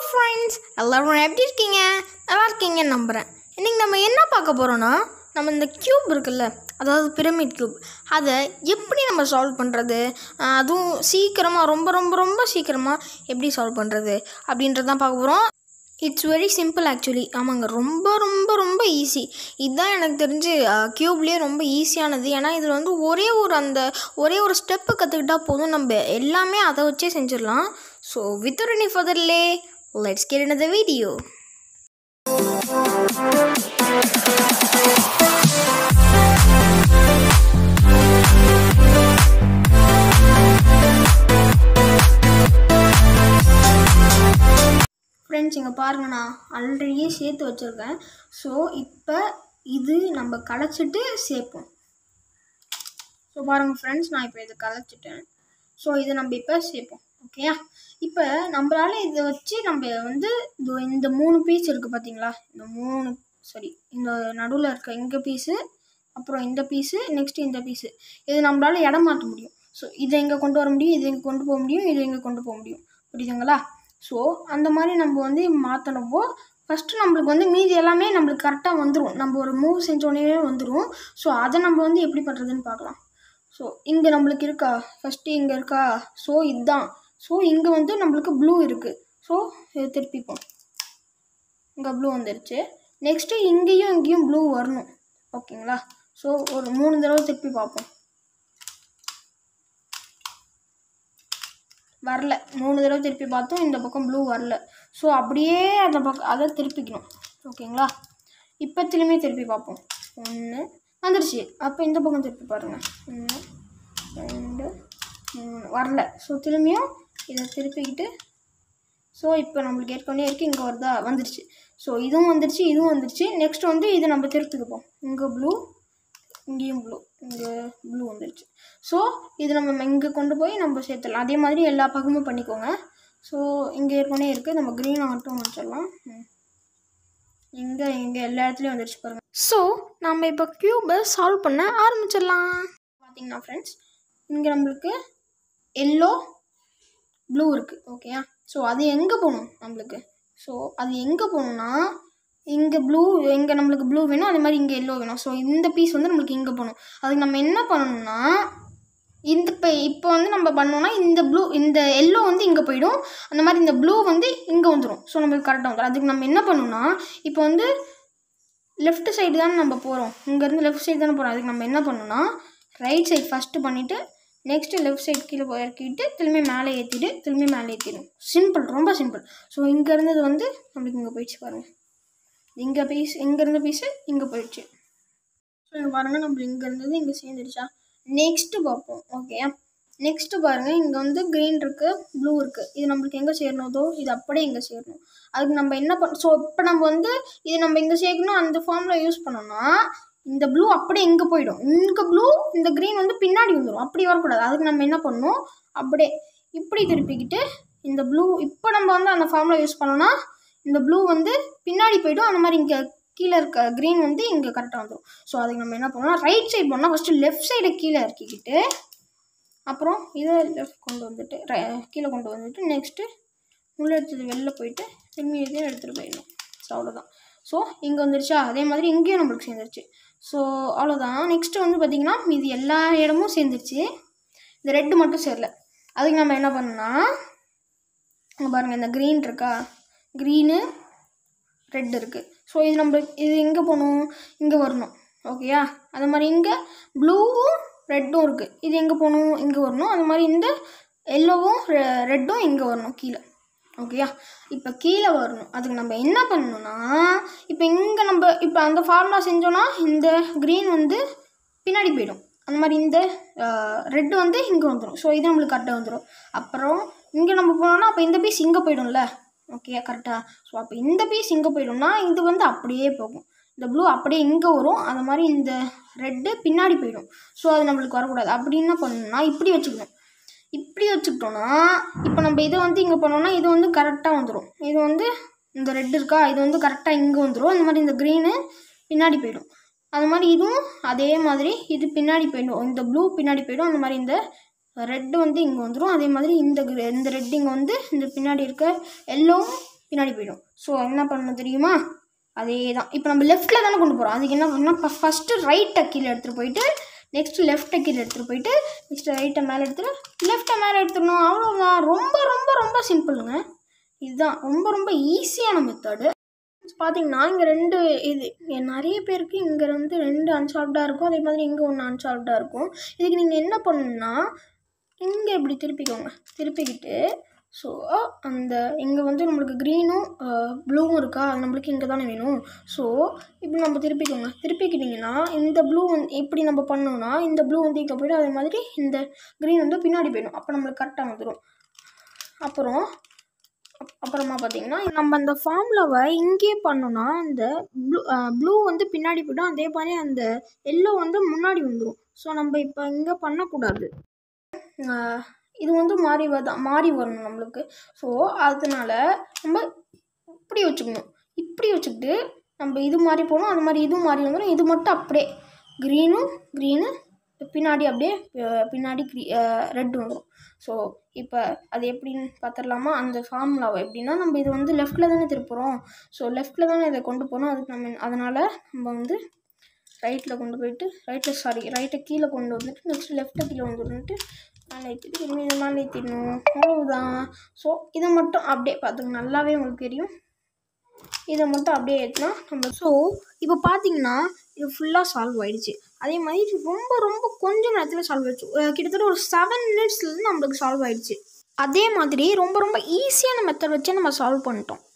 friends எல்லோரும் எப்படி இருக்கீங்க நல்லா இருக்கீங்கன்னு நம்புகிறேன் இன்றைக்கி நம்ம என்ன பார்க்க போகிறோன்னா நம்ம இந்த க்யூப் இருக்குல்ல அதாவது பிரமிட் க்யூப் அதை எப்படி நம்ம சால்வ் பண்ணுறது அதுவும் சீக்கிரமாக ரொம்ப ரொம்ப ரொம்ப சீக்கிரமாக எப்படி சால்வ் பண்ணுறது அப்படின்றது தான் பார்க்க போகிறோம் இட்ஸ் வெரி சிம்பிள் ஆக்சுவலி ஆமாங்க ரொம்ப ரொம்ப ரொம்ப ஈஸி இதுதான் எனக்கு தெரிஞ்சு க்யூப்லேயே ரொம்ப ஈஸியானது ஏன்னா இதில் வந்து ஒரே ஒரு அந்த ஒரே ஒரு ஸ்டெப்பு கற்றுக்கிட்டா போதும் நம்ம எல்லாமே அதை வச்சே செஞ்சிடலாம் ஸோ வித் எனி ஃபர்தர்லே let's get in the video friends இங்கே பாருங்க நான் ஆல்ரெடியே சேர்த்து வச்சுருக்கேன் ஸோ இப்போ இது நம்ம கலைச்சிட்டு சேர்ப்போம் ஸோ பாருங்கள் ஃப்ரெண்ட்ஸ் நான் இப்போ இதை கலைச்சிட்டேன் ஸோ இதை நம்ம இப்போ சேர்ப்போம் ஓகேயா இப்போ நம்மளால இதை வச்சு நம்ம வந்து இதோ இந்த மூணு பீஸ் இருக்குது பார்த்தீங்களா இந்த மூணு சாரி இந்த நடுவில் இருக்க இங்கே பீஸு அப்புறம் இந்த பீஸு நெக்ஸ்ட்டு இந்த பீஸு இது நம்மளால இடம் மாற்ற முடியும் ஸோ இதை இங்கே கொண்டு வர முடியும் இதை இங்கே கொண்டு போக முடியும் இதை இங்கே கொண்டு போக முடியும் புரியுதுங்களா ஸோ அந்த மாதிரி நம்ம வந்து மாற்றினப்போ ஃபஸ்ட்டு நம்மளுக்கு வந்து மீதி எல்லாமே நம்மளுக்கு கரெக்டாக வந்துடும் நம்ம ஒரு மூவ் செஞ்சோடனே வந்துடும் ஸோ அதை நம்ம வந்து எப்படி பண்ணுறதுன்னு பார்க்கலாம் ஸோ இங்கே நம்மளுக்கு இருக்கா ஃபஸ்ட்டு இங்கே இருக்கா ஸோ இதுதான் ஸோ இங்கே வந்து நம்மளுக்கு ப்ளூ இருக்குது ஸோ இதை திருப்பிப்போம் இங்கே ப்ளூ வந்துருச்சு நெக்ஸ்ட்டு இங்கேயும் இங்கேயும் ப்ளூ வரணும் ஓகேங்களா ஸோ ஒரு மூணு தடவை திருப்பி பார்ப்போம் வரல மூணு தடவை திருப்பி பார்த்தோம் இந்த பக்கம் ப்ளூ வரல ஸோ அப்படியே அந்த பக்கம் அதை திருப்பிக்கணும் ஓகேங்களா இப்போ திரும்பி திருப்பி பார்ப்போம் ஒன்று வந்துடுச்சு அப்போ இந்த பக்கம் திருப்பி பாருங்கள் ஒன்று ரெண்டு மூணு வரல ஸோ திரும்பியும் இதை திருப்பிக்கிட்டு ஸோ இப்போ நம்மளுக்கு ஏற்கனவே இருக்குது இங்கே வருதா வந்துடுச்சு ஸோ இதுவும் வந்துடுச்சு இதுவும் வந்துடுச்சு நெக்ஸ்ட் வந்து இதை நம்ம திருப்பிக்குப்போம் இங்கே ப்ளூ இங்கேயும் ப்ளூ இங்கே ப்ளூ வந்துடுச்சு ஸோ இது நம்ம இங்கே கொண்டு போய் நம்ம சேர்த்துடலாம் அதே மாதிரி எல்லா பக்கமும் பண்ணிக்கோங்க ஸோ இங்கே ஏற்கனவே இருக்குது நம்ம க்ரீன் மட்டும் வச்சிடலாம் இங்கே இங்கே எல்லா இடத்துலையும் வந்துடுச்சு பாருங்கள் ஸோ நம்ம இப்போ க்யூபை சால்வ் பண்ண ஆரம்பிச்சிடலாம் பார்த்தீங்கன்னா ஃப்ரெண்ட்ஸ் இங்கே நம்மளுக்கு எல்லோ ப்ளூ இருக்குது ஓகேயா ஸோ அது எங்கே போகணும் நம்மளுக்கு ஸோ அது எங்கே போகணுன்னா இங்கே ப்ளூ இங்கே நம்மளுக்கு ப்ளூ வேணும் அதே மாதிரி இங்கே எல்லோ வேணும் ஸோ இந்த பீஸ் வந்து நம்மளுக்கு இங்கே போகணும் அதுக்கு நம்ம என்ன பண்ணணும்னா இந்த இப்போ இப்போ வந்து நம்ம பண்ணோம்னா இந்த ப்ளூ இந்த எல்லோ வந்து இங்கே போயிடும் அந்த மாதிரி இந்த ப்ளூ வந்து இங்கே வந்துடும் ஸோ நம்மளுக்கு கரெக்டாக வந்துடும் அதுக்கு நம்ம என்ன பண்ணணும்னா இப்போ வந்து லெஃப்ட் சைடு தானே நம்ம போகிறோம் இங்கேருந்து லெஃப்ட் சைடு தானே போகிறோம் அதுக்கு நம்ம என்ன பண்ணணும்னா ரைட் சைடு ஃபஸ்ட்டு பண்ணிவிட்டு நெக்ஸ்ட்டு லெஃப்ட் சைடு கீழே போய் இறக்கிட்டு திரும்பி மேலே ஏற்றிட்டு திரும்பி மேலே ஏற்றிடும் சிம்பிள் ரொம்ப சிம்பிள் ஸோ இங்கே இருந்தது வந்து நம்மளுக்கு இங்கே போயிடுச்சு பாருங்கள் இங்கே பீஸ் இங்கே இருந்த பீஸு இங்கே போயிடுச்சு ஸோ இங்கே பாருங்கள் நம்ம இங்கே இருந்தது இங்கே சேர்ந்துருச்சா நெக்ஸ்ட்டு பார்ப்போம் ஓகே நெக்ஸ்ட்டு பாருங்கள் இங்கே வந்து க்ரீன் இருக்குது ப்ளூ இருக்குது இது நம்மளுக்கு எங்கே சேரணுதோ இது அப்படியே இங்கே சேரணும் அதுக்கு நம்ம என்ன பண்ண ஸோ இப்போ நம்ம வந்து இது நம்ம இங்கே சேர்க்கணும் அந்த ஃபார்மில் யூஸ் பண்ணோம்னா இந்த ப்ளூ அப்படியே இங்கே போயிடும் இங்கே ப்ளூ இந்த க்ரீன் வந்து பின்னாடி வந்துடும் அப்படி வரக்கூடாது அதுக்கு நம்ம என்ன பண்ணணும் அப்படியே இப்படி திருப்பிக்கிட்டு இந்த ப்ளூ இப்போ நம்ம வந்து அந்த ஃபார்மில் யூஸ் பண்ணோம்னா இந்த ப்ளூ வந்து பின்னாடி போய்டும் அந்த மாதிரி இங்கே கீழே இருக்க க்ரீன் வந்து இங்கே கரெக்டாக வந்துடும் ஸோ அதுக்கு நம்ம என்ன பண்ணணும் ரைட் சைடு பண்ணால் ஃபஸ்ட்டு லெஃப்ட் சைடை கீழே இறக்கிக்கிட்டு அப்புறம் இதை லெஃப்ட் கொண்டு வந்துட்டு கீழே கொண்டு வந்துட்டு நெக்ஸ்ட்டு உள்ளே எடுத்தது வெளில போயிட்டு திரும்பி இதையும் எடுத்துகிட்டு போயிடணும் ஸோ அவ்வளோதான் ஸோ இங்கே வந்துருச்சா அதே மாதிரி இங்கேயும் நம்மளுக்கு சேர்ந்துருச்சு ஸோ அவ்வளோதான் நெக்ஸ்ட்டு வந்து பார்த்திங்கன்னா இது எல்லா இடமும் சேர்ந்துருச்சு இந்த ரெட்டு மட்டும் சேரல அதுக்கு நம்ம என்ன பண்ணோம்னா இங்கே பாருங்கள் இந்த க்ரீன் இருக்கா க்ரீனு ரெட் இருக்குது ஸோ இது நம்ம இது எங்கே போகணும் இங்கே வரணும் ஓகேயா அது மாதிரி இங்கே ப்ளூவும் ரெட்டும் இருக்குது இது எங்கே போகணும் இங்கே வரணும் அது மாதிரி இந்த எல்லோவும் ரெட்டும் இங்கே வரணும் கீழே ஓகேயா இப்போ கீழே வரணும் அதுக்கு நம்ம என்ன பண்ணணும்னா இப்போ இங்கே நம்ம இப்போ அந்த ஃபார்முலா செஞ்சோன்னா இந்த க்ரீன் வந்து பின்னாடி போயிடும் அந்த மாதிரி இந்த ரெட்டு வந்து இங்கே வந்துடும் ஸோ இது நம்மளுக்கு கரெக்டாக வந்துடும் அப்புறம் இங்கே நம்ம போனோம்னா அப்போ இந்த பீஸ் இங்கே போயிடும்ல ஓகே கரெக்டாக ஸோ அப்போ இந்த பீஸ் இங்கே போயிடும்னா இது வந்து அப்படியே போகும் இந்த ப்ளூ அப்படியே இங்கே வரும் அந்த மாதிரி இந்த ரெட்டு பின்னாடி போயிடும் ஸோ அது நம்மளுக்கு வரக்கூடாது அப்படி என்ன பண்ணணும்னா இப்படி வச்சுக்கணும் இப்படி வச்சுக்கிட்டோன்னா இப்போ நம்ம இதை வந்து இங்கே பண்ணோம்னா இது வந்து கரெக்டாக வந்துடும் இது வந்து இந்த ரெட் இருக்கா இது வந்து கரெக்டாக இங்கே வந்துடும் அந்த மாதிரி இந்த க்ரீனு பின்னாடி போயிடும் அது மாதிரி இதுவும் அதே மாதிரி இது பின்னாடி போயிடும் இந்த ப்ளூ பின்னாடி போயிடும் அந்த மாதிரி இந்த ரெட்டு வந்து இங்கே வந்துடும் அதே மாதிரி இந்த gre- இந்த ரெட் இங்கே வந்து இந்த பின்னாடி இருக்க எல்லோவும் பின்னாடி போயிடும் ஸோ என்ன பண்ணணும் தெரியுமா அதே தான் இப்போ நம்ம லெஃப்ட்டில் தானே கொண்டு போகிறோம் அதுக்கு என்ன பண்ணணும் இப்போ ஃபஸ்ட்டு ரைட்டை கீழே எடுத்துகிட்டு போயிட்டு நெக்ஸ்ட்டு லெஃப்ட்டை கீழே எடுத்துகிட்டு போயிட்டு நெக்ஸ்ட்டு ரைட்டை மேலே எடுத்துகிட்டு லெஃப்ட்டை மேலே எடுத்துடணும் அவ்வளோதான் ரொம்ப ரொம்ப ரொம்ப சிம்பிளுங்க இதுதான் ரொம்ப ரொம்ப ஈஸியான மெத்தடு பார்த்தீங்கன்னா இங்கே ரெண்டு இது இங்க நிறைய பேருக்கு இங்கே வந்து ரெண்டு அன்சால்வ்டாக இருக்கும் அதே மாதிரி இங்கே ஒன்று அன்சால்வ்டாக இருக்கும் இதுக்கு நீங்கள் என்ன பண்ணணும்னா இங்கே இப்படி திருப்பிக்கோங்க திருப்பிக்கிட்டு ஸோ அந்த இங்கே வந்து நம்மளுக்கு க்ரீனும் ப்ளூவும் இருக்கா அது நம்மளுக்கு இங்கே தானே வேணும் ஸோ இப்படி நம்ம திருப்பிக்கோங்க திருப்பிக்கிட்டிங்கன்னா இந்த ப்ளூ வந்து இப்படி நம்ம பண்ணோம்னா இந்த ப்ளூ வந்து இங்கே போய்டும் அதே மாதிரி இந்த க்ரீன் வந்து பின்னாடி போயிடும் அப்போ நம்மளுக்கு கரெக்டாக வந்துடும் அப்புறம் அப்- அப்புறமா பார்த்தீங்கன்னா நம்ம அந்த ஃபார்முலாவை இங்கேயே பண்ணோம்னா இந்த ப்ளூ ப்ளூ வந்து பின்னாடி போய்டும் அதே மாதிரி அந்த எல்லோ வந்து முன்னாடி வந்துடும் ஸோ நம்ம இப்போ இங்கே பண்ணக்கூடாது ஆஹ் இது வந்து மாறி வரதான் மாறி வரணும் நம்மளுக்கு ஸோ அதனால நம்ம இப்படி வச்சுக்கணும் இப்படி வச்சுக்கிட்டு நம்ம இது மாதிரி போகணும் அது மாதிரி இதுவும் மாறி வந்துடும் இது மட்டும் அப்படியே க்ரீனும் க்ரீனு பின்னாடி அப்படியே அஹ் பின்னாடி க்ரீ ரெட் வந்துடும் ஸோ இப்போ அது எப்படின்னு பார்த்துடலாமா அந்த ஃபார்முலாவை எப்படின்னா நம்ம இது வந்து லெஃப்ட்டில் தானே திருப்புறோம் ஸோ லெஃப்ட்டில் தானே இதை கொண்டு போகணும் அதுக்கு நம்ம அதனால் நம்ம வந்து ரைட்டில் கொண்டு போயிட்டு ரைட்டில் சாரி ரைட்டை கீழே கொண்டு வந்துட்டு நெக்ஸ்ட் லெஃப்ட்டை கீழே கொண்டு வந்துட்டு மேலே ஏற்றிட்டு திரும்பி இதை மேலே ஏற்றிடணும் அவ்வளவுதான் ஸோ இதை மட்டும் அப்படியே பார்த்துங்க நல்லாவே உங்களுக்கு தெரியும் இதை மட்டும் அப்படியே ஏற்றினா நம்ம ஸோ இப்போ பார்த்தீங்கன்னா இது ஃபுல்லாக சால்வ் ஆயிடுச்சு அதே மாதிரி இது ரொம்ப ரொம்ப கொஞ்சம் நேரத்தில் சால்வ் ஆயிடுச்சு அஹ் கிட்டத்தட்ட ஒரு செவன் மினிட்ஸ்லேருந்து நம்மளுக்கு சால்வ் ஆயிடுச்சு அதே மாதிரி ரொம்ப ரொம்ப ஈஸியான மெத்தட் வச்சு நம்ம சால்வ் பண்ணிட்டோம்